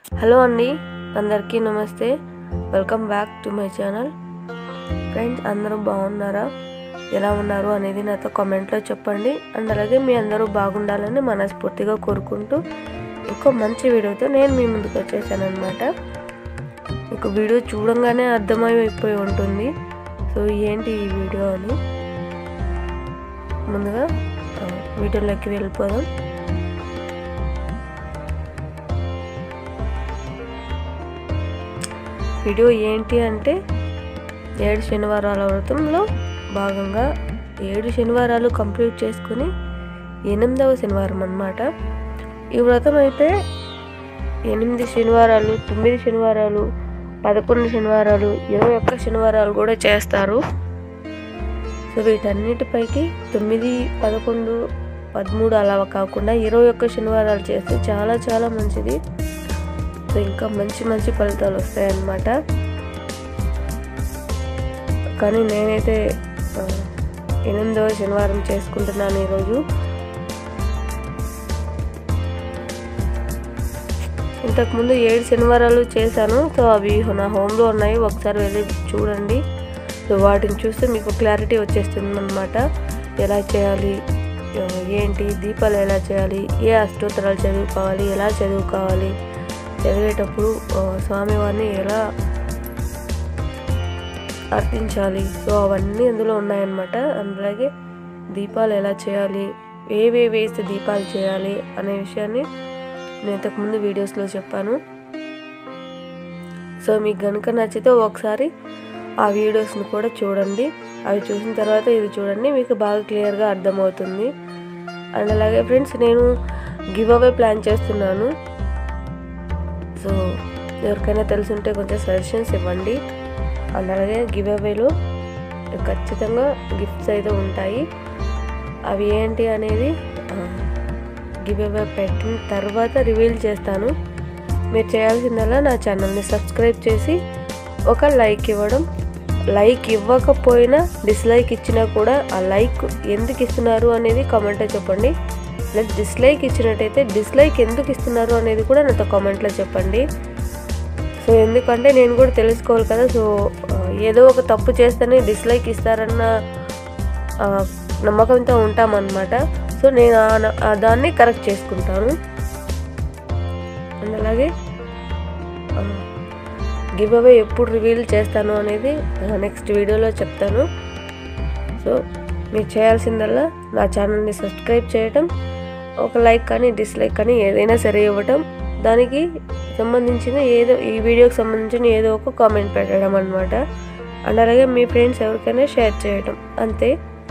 hello అండి అందరికీ నమస్తే welcome back to my channel friends అందరూ బాగున్నారా ఎలా ఉన్నారు అనేది నాతో కామెంట్లో చెప్పండి అండ్ అలాగే మీ అందరూ బాగుండాలని మనస్ఫూర్తిగా కోరుకుంటూ ఇంకో మంచి వీడియోతో నేను మీ ముందుకు వచ్చేసాను అనమాట మీకు వీడియో చూడంగానే అర్థమైపోయి ఉంటుంది సో ఏంటి ఈ వీడియో అని ముందుగా ఆ, వీడియోలోకి వెళ్ళిపోదాం వీడియో ఏంటి అంటే ఏడు శనివారాల వ్రతంలో భాగంగా ఏడు శనివారాలు కంప్లీట్ చేసుకుని ఎనిమిదవ శనివారం అన్నమాట ఈ వ్రతం అయితే ఎనిమిది శనివారాలు తొమ్మిది శనివారాలు పదకొండు శనివారాలు ఇరవై ఒక్క శనివారాలు కూడా చేస్తారు సో వీటన్నిటిపైకి తొమ్మిది పదకొండు పదమూడు అలా కాకుండా ఇరవై ఒక్క శనివారాలు చేస్తే చాలా చాలా మంచిది సో ఇంకా మంచి మంచి ఫలితాలు వస్తాయన్నమాట కానీ నేనైతే ఆ, ఎనిమిదవ శనివారం చేసుకుంటున్నాను ఈరోజు ఇంతకుముందు ఏడు శనివారాలు చేశాను సో అవి నా హోమ్లో ఉన్నాయి ఒకసారి వెళ్ళి చూడండి సో వాటిని చూస్తే మీకు క్లారిటీ వచ్చేస్తుంది అనమాట ఎలా చేయాలి ఆ, ఏంటి దీపాలు ఎలా చేయాలి ఏ అష్టోత్తరాలు చదువుకోవాలి ఎలా చదువుకోవాలి చదివేటప్పుడు ఆ, స్వామివారిని ఎలా అర్థించాలి సో అవన్నీ అందులో ఉన్నాయన్నమాట అలాగే దీపాలు ఎలా చేయాలి ఏవే వేస్తే దీపాలు చేయాలి అనే విషయాన్ని నేను ఇంతకుముందు వీడియోస్లో చెప్పాను సో మీకు కనుక నచ్చితే ఒకసారి ఆ వీడియోస్ని కూడా చూడండి అవి చూసిన తర్వాత ఇది చూడండి మీకు బాగా క్లియర్గా అర్థమవుతుంది అండ్ అలాగే ఫ్రెండ్స్ నేను గివ్ అవే ప్లాన్ చేస్తున్నాను సో ఎవరికైనా తెలుసుంటే కొంచెం సజెషన్స్ ఇవ్వండి అండ్ అలాగే గివ్ అవేలో ఖచ్చితంగా గిఫ్ట్స్ అయితే ఉంటాయి అవి ఏంటి అనేది గివ్ అవే పెట్టిన తర్వాత రివీల్ చేస్తాను మీరు చేయాల్సిందల్లా నా ఛానల్ని సబ్స్క్రైబ్ చేసి ఒక లైక్ ఇవ్వడం లైక్ ఇవ్వకపోయినా డిస్లైక్ ఇచ్చినా కూడా ఆ లైక్ ఎందుకు ఇస్తున్నారు అనేది కామెంట్లో చెప్పండి ప్లస్ డిస్లైక్ ఇచ్చినట్టయితే డిస్లైక్ ఎందుకు ఇస్తున్నారు అనేది కూడా నాతో కామెంట్లో చెప్పండి సో ఎందుకంటే నేను కూడా తెలుసుకోవాలి కదా సో ఆ, ఏదో ఒక తప్పు చేస్తేనే డిస్లైక్ ఇస్తారన్న ఆ, నమ్మకంతో ఉంటామన్నమాట సో నేను ఆ న- ఆ దాన్ని కరెక్ట్ చేసుకుంటాను అండ్ అలాగే గివ్ అవే ఎప్పుడు రివీల్ చేస్తాను అనేది నెక్స్ట్ వీడియోలో చెప్తాను సో మీరు చేయాల్సిందల్లా నా ఛానల్ని సబ్స్క్రైబ్ చేయటం ఒక లైక్ కానీ డిస్లైక్ కానీ ఏదైనా సరే ఇవ్వటం దానికి సంబంధించిన ఏదో ఈ వీడియోకి సంబంధించిన ఏదో ఒక కామెంట్ పెట్టడం అనమాట అండ్ అలాగే మీ ఫ్రెండ్స్ ఎవరికైనా షేర్ చేయటం అంతే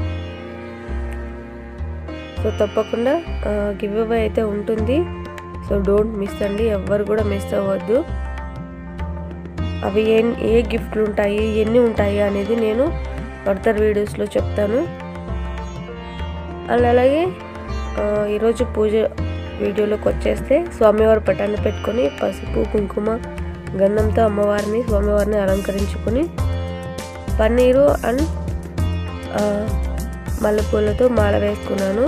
సో తప్పకుండా గివ్ అవే అయితే ఉంటుంది సో డోంట్ మిస్ అండి ఎవ్వరు కూడా మిస్ అవ్వద్దు అవి ఏ ఏ గిఫ్ట్లు ఉంటాయి ఎన్ని ఉంటాయి అనేది నేను ఫర్దర్ వీడియోస్లో చెప్తాను అండ్ అలాగే ఆ, ఈరోజు పూజ వీడియోలోకి వచ్చేస్తే స్వామివారి పటాన్ని పెట్టుకొని పసుపు కుంకుమ గంధంతో అమ్మవారిని స్వామివారిని అలంకరించుకొని పన్నీరు అండ్ ఆ, మల్లెపూలతో మాల వేసుకున్నాను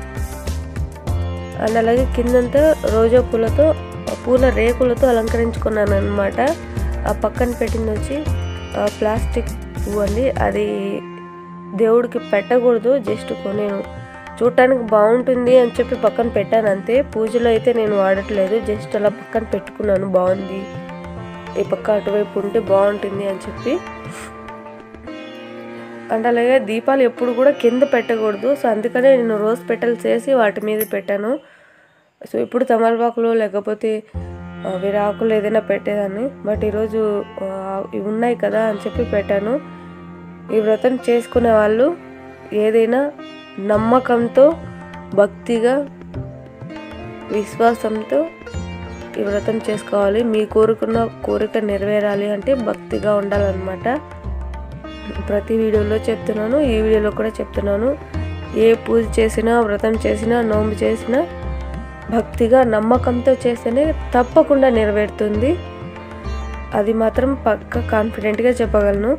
అండ్ అలాగే కిందంతా రోజా పూలతో పూల రేకులతో అలంకరించుకున్నాను అనమాట ఆ పక్కన పెట్టింది వచ్చి ఆ, ప్లాస్టిక్ పువ్వు అండి అది దేవుడికి పెట్టకూడదు జస్ట్ నేను చూడటానికి బాగుంటుంది అని చెప్పి పక్కన పెట్టాను అంతే పూజలో అయితే నేను వాడట్లేదు జస్ట్ అలా పక్కన పెట్టుకున్నాను బాగుంది ఈ పక్క అటువైపు ఉంటే బాగుంటుంది అని చెప్పి అండ్ అలాగే దీపాలు ఎప్పుడు కూడా కింద పెట్టకూడదు సో అందుకనే నేను రోజ్ పెటల్స్ వేసి వాటి మీద పెట్టాను సో ఇప్పుడు తమలపాకులు లేకపోతే ఆ, వేరే ఆకులు ఏదైనా పెట్టేదాన్ని బట్ ఈరోజు ఆ, ఇవి ఉన్నాయి కదా అని చెప్పి పెట్టాను ఈ వ్రతం చేసుకునే వాళ్ళు ఏదైనా నమ్మకంతో భక్తిగా విశ్వాసంతో ఈ వ్రతం చేసుకోవాలి మీ కోరుకున్న కోరిక నెరవేరాలి అంటే భక్తిగా ఉండాలన్నమాట ప్రతి వీడియోలో చెప్తున్నాను ఈ వీడియోలో కూడా చెప్తున్నాను ఏ పూజ చేసినా వ్రతం చేసినా నోము చేసినా భక్తిగా నమ్మకంతో చేస్తేనే తప్పకుండా నెరవేరుతుంది అది మాత్రం పక్క కాన్ఫిడెంట్గా చెప్పగలను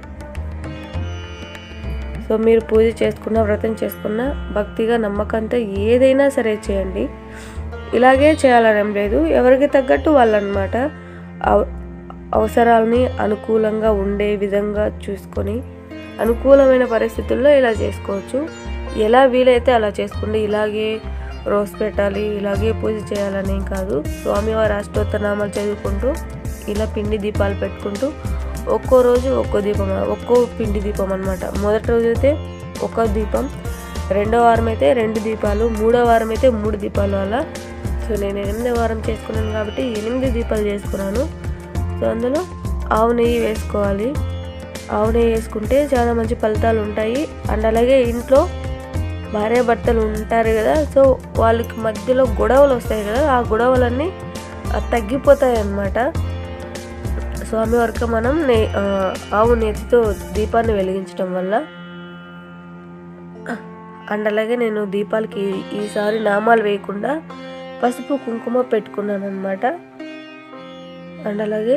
సో మీరు పూజ చేసుకున్న వ్రతం చేసుకున్న భక్తిగా నమ్మకంతో ఏదైనా సరే చేయండి ఇలాగే చేయాలని ఏం లేదు ఎవరికి తగ్గట్టు వాళ్ళనమాట అవసరాలని అనుకూలంగా ఉండే విధంగా చూసుకొని అనుకూలమైన పరిస్థితుల్లో ఇలా చేసుకోవచ్చు ఎలా వీలైతే అలా చేసుకోండి ఇలాగే రోజ్ పెట్టాలి ఇలాగే పూజ చేయాలని ఏం కాదు స్వామివారి అష్టోత్తరనామాలు చదువుకుంటూ ఇలా పిండి దీపాలు పెట్టుకుంటూ ఒక్కో రోజు ఒక్కో దీపం ఒక్కో పిండి దీపం అనమాట మొదటి రోజు అయితే ఒక్క దీపం రెండో వారం అయితే రెండు దీపాలు మూడో వారం అయితే మూడు దీపాలు అలా సో నేను ఎనిమిదో వారం చేసుకున్నాను కాబట్టి ఎనిమిది దీపాలు చేసుకున్నాను సో అందులో ఆవు నెయ్యి వేసుకోవాలి ఆవు నెయ్యి వేసుకుంటే చాలా మంచి ఫలితాలు ఉంటాయి అండ్ అలాగే ఇంట్లో భార్య భర్తలు ఉంటారు కదా సో వాళ్ళకి మధ్యలో గొడవలు వస్తాయి కదా ఆ గొడవలన్నీ తగ్గిపోతాయి అన్నమాట స్వామి వరకు మనం నే ఆవు నేతితో దీపాన్ని వెలిగించడం వల్ల అండ్ అలాగే నేను దీపాలకి ఈసారి నామాలు వేయకుండా పసుపు కుంకుమ పెట్టుకున్నాను అనమాట అండ్ అలాగే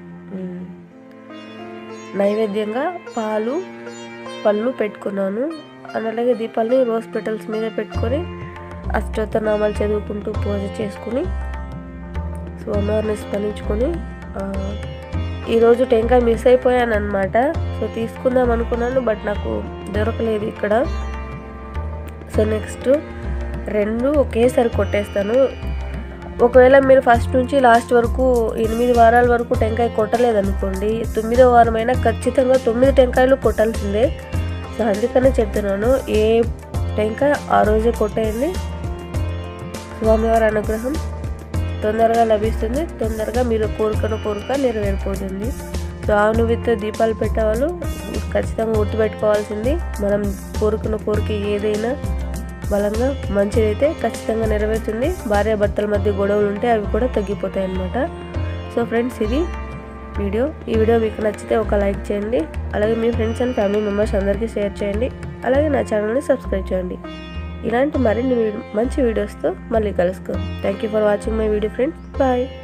నైవేద్యంగా పాలు పళ్ళు పెట్టుకున్నాను అండ్ అలాగే దీపాలని రోజ్ పెటల్స్ మీద పెట్టుకొని అష్టోత్తరనామాలు చదువుకుంటూ పూజ చేసుకుని సోమవారిని స్మరించుకొని ఈరోజు టెంకాయ మిస్ అయిపోయాను అనమాట సో తీసుకుందాం అనుకున్నాను బట్ నాకు దొరకలేదు ఇక్కడ సో నెక్స్ట్ రెండు ఒకేసారి కొట్టేస్తాను ఒకవేళ మీరు ఫస్ట్ నుంచి లాస్ట్ వరకు ఎనిమిది వారాల వరకు టెంకాయ కొట్టలేదనుకోండి తొమ్మిదో వారం అయినా ఖచ్చితంగా తొమ్మిది టెంకాయలు కొట్టాల్సిందే సో అందుకనే చెప్తున్నాను ఏ టెంకాయ ఆ రోజే కొట్టేయండి స్వామివారి అనుగ్రహం తొందరగా లభిస్తుంది తొందరగా మీరు కోరుకున్న కోరిక నెరవేరిపోతుంది సో ఆవును విత్ దీపాలు పెట్టేవాళ్ళు ఖచ్చితంగా గుర్తుపెట్టుకోవాల్సింది మనం కోరుకున్న కోరిక ఏదైనా బలంగా మంచిదైతే ఖచ్చితంగా నెరవేరుతుంది భార్య భర్తల మధ్య గొడవలు ఉంటే అవి కూడా తగ్గిపోతాయి అన్నమాట సో ఫ్రెండ్స్ ఇది వీడియో ఈ వీడియో మీకు నచ్చితే ఒక లైక్ చేయండి అలాగే మీ ఫ్రెండ్స్ అండ్ ఫ్యామిలీ మెంబర్స్ అందరికీ షేర్ చేయండి అలాగే నా ఛానల్ని సబ్స్క్రైబ్ చేయండి ఇలాంటి మరిన్ని మంచి వీడియోస్తో మళ్ళీ కలుసుకో thank you for watching my video friends bye